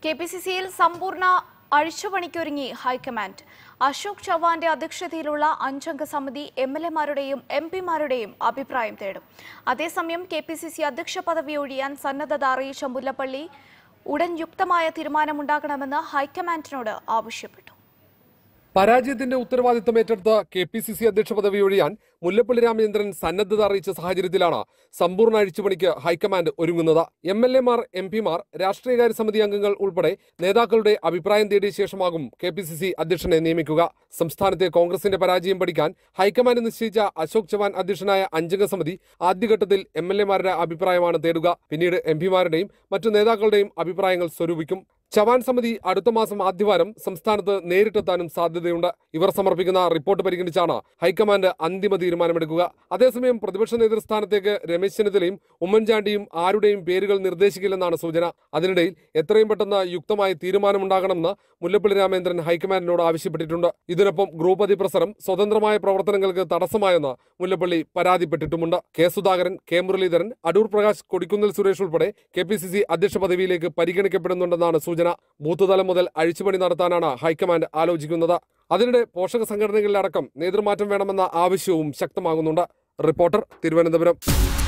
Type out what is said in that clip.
K P C സിയിൽ സമ്പൂർണ്ണ അഴിച്ചുപണിക്കൊരുങ്ങി high command Ashok ചവാന്റെ അധ്യക്ഷതയിലുള്ള അഞ്ചംഗ സമിതി എം എൽ എമാരുടെയും എം പിമാരുടെയും അഭിപ്രായം തേടും അതേസമയം കെ പി സി സി അധ്യക്ഷ പദവി ഒഴിയാൻ സന്നദ്ധത അറിയിച്ച മുല്ലപ്പള്ളി ഉടൻ യുക്തമായ തീരുമാനമുണ്ടാകണമെന്ന് ഹൈക്കമാൻഡിനോട് ആവശ്യപ്പെട്ടു പരാജയത്തിന്റെ ഉത്തരവാദിത്തം ഏറ്റെടുത്ത് കെ പി സി സി അധ്യക്ഷ പദവി ഒഴിയാൻ മുല്ലപ്പള്ളി രാമചന്ദ്രൻ സന്നദ്ധത അറിയിച്ച സാഹചര്യത്തിലാണ് സമ്പൂർണ്ണ അഴിച്ചുപണിക്ക് ഹൈക്കമാൻഡ് ഒരുങ്ങുന്നത് എം എൽ എമാർ എം പിമാർ രാഷ്ട്രീയകാര്യ സമിതി അംഗങ്ങൾ ഉൾപ്പെടെ നേതാക്കളുടെ അഭിപ്രായം തേടിയ ശേഷമാകും കെ പി സി സി അധ്യക്ഷനെ നിയമിക്കുക സംസ്ഥാനത്തെ കോൺഗ്രസിന്റെ പരാജയം പഠിക്കാൻ ഹൈക്കമാൻഡ് നിശ്ചയിച്ച അശോക് ചവാൻ അധ്യക്ഷനായ അഞ്ചംഗ സമിതി ആദ്യഘട്ടത്തിൽ എം എൽ എമാരുടെ അഭിപ്രായമാണ് തേടുക പിന്നീട് എം പിമാരുടെയും മറ്റു നേതാക്കളുടെയും അഭിപ്രായങ്ങൾ സ്വരൂപിക്കും ചവാൻ സമിതി അടുത്ത മാസം ആദ്യവാരം സംസ്ഥാനത്ത് നേരിട്ടെത്താനും സാധ്യതയുണ്ട് ഇവർ സമർപ്പിക്കുന്ന റിപ്പോർട്ട് പരിഗണിച്ചാണ് ഹൈക്കമാൻഡ് അന്തിമ തീരുമാനമെടുക്കുക അതേസമയം പ്രതിപക്ഷ നേതൃസ്ഥാനത്തേക്ക് രമേശ് ചെന്നിത്തലയും ഉമ്മൻചാണ്ടിയും ആരുടെയും പേരുകൾ നിർദ്ദേശിക്കില്ലെന്നാണ് സൂചന അതിനിടയിൽ എത്രയും പെട്ടെന്ന് യുക്തമായ തീരുമാനമുണ്ടാകണമെന്ന് മുല്ലപ്പള്ളി രാമേന്ദ്രൻ ഹൈക്കമാൻഡിനോട് ആവശ്യപ്പെട്ടിട്ടുണ്ട് ഇതിനൊപ്പം ഗ്രൂപ്പ് അതിപ്രസരം സ്വതന്ത്രമായ പ്രവർത്തനങ്ങൾക്ക് തടസ്സമായെന്ന് മുല്ലപ്പള്ളി പരാതിപ്പെട്ടിട്ടുമുണ്ട് കെ സുധാകരൻ കെ മുരളീധരൻ അടൂർ പ്രകാശ് കൊടിക്കുന്നിൽ സുരേഷ് ഉൾപ്പെടെ കെ പി സി സി അധ്യക്ഷ പദവിയിലേക്ക് പരിഗണിക്കപ്പെടുന്നുണ്ടെന്നാണ് സൂചന ബൂത്ത് തലം മുതൽ അഴിച്ചുപണി നടത്താനാണ് ഹൈക്കമാൻഡ് ആലോചിക്കുന്നത് അതിനിടെ പോഷക സംഘടനകളിലടക്കം നേതൃമാറ്റം വേണമെന്ന ആവശ്യവും ശക്തമാകുന്നുണ്ട് റിപ്പോർട്ടർ തിരുവനന്തപുരം